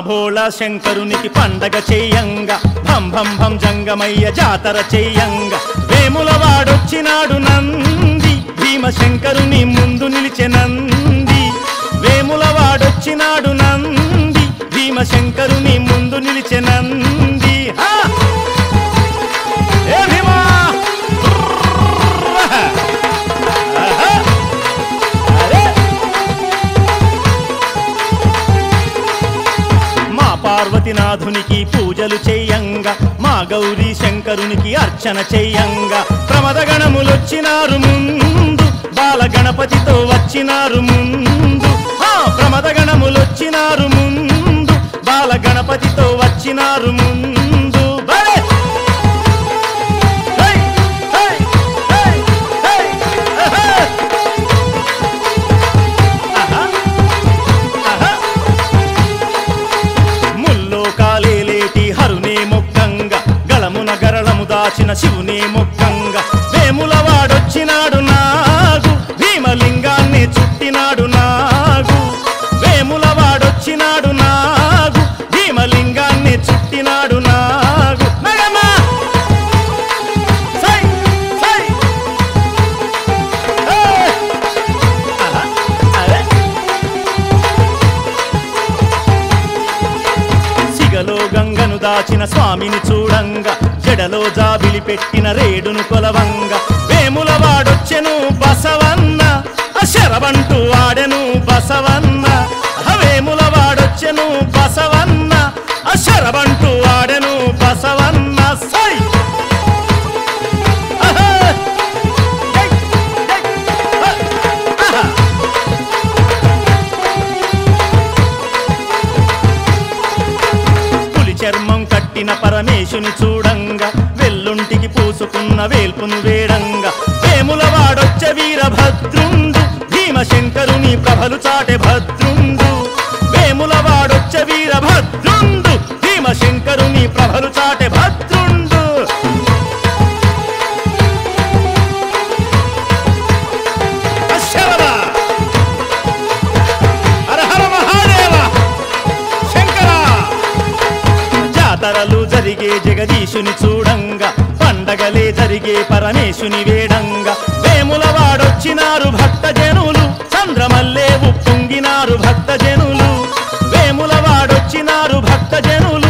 భోళ శంకరునికి పండగ చెయ్యంగా భం భం భం జంగమయ్య జాతర చెయ్యంగా వేముల వాడొచ్చినాడు నంది భీమశంకరుని ముందు నిలిచె నంది వేముల వాడొచ్చినాడు నంది భీమశంకరుని ముందు నిలిచె నంది హా! ఏ భీమా ఆహా! అరే! మా పార్వతీనాథునికి పూజలు చెయ్యంగా మా గౌరీ శంకరునికి అర్చన చెయ్యంగా ప్రమద గణములొచ్చినారు ముందు బాల గణపతితో వచ్చినారు ముందు ఆ, ప్రమద గణములొచ్చినారు ముందు బాల గణపతితో వచ్చినారు ముందు భలే! హై! హై! హై! హై! ఆహా! ఆహా! ఆహా! ముల్లో కాలేలేటి హరునే మొక్కంగా గళమున గరళము దాచిన శివునే మొక్కంగా వేముల వాడొచ్చినాడు నాగు భీమలింగాన్ని చుట్టినాడు నాగు వేముల వాడొచ్చినాడు నాగు భీమలింగాన్ని చుట్టినాడు నాగు నగమా! సై! సై! ఏయ్! ఆహా! అరే! సిగలో గంగను దాచిన స్వామిని చూడంగా జడలో జాబిలి పెట్టిన రేడును కొలవంగా వేముల వాడొచ్చెను బసవన్న శరబంటూ ఆడెను బసవన్న వేముల వాడొచ్చెను బసవన్న శరబంటూ ఆడెను బసవన్న సై ఆహా! జై! జై! ఆహా! పులి చర్మం కట్టిన పరమేశుని చూడంగా వెల్లుంటికి పూసుకున్న వేల్పును వేడంగా వేముల వాడొచ్చ వీరభద్రుండు భీమశంకరుని ప్రభలు చాటె భద్రుండు వేముల వాడొచ్చ వీరభద్రుండు భీమశంకరుని ప్రభలు చాటె భద్రుండు అశ్వరథ! హర హర మహాదేవ శంకర జాతరలు జరిగే జగదీశుని చూడంగా పండగలే జరిగే పరమేశుని వేడంగా వేముల వాడొచ్చినారు భక్త జనులు చంద్రమల్లే ఉప్పొంగినారు భక్త జనులు వేముల వాడొచ్చినారు భక్త జనులు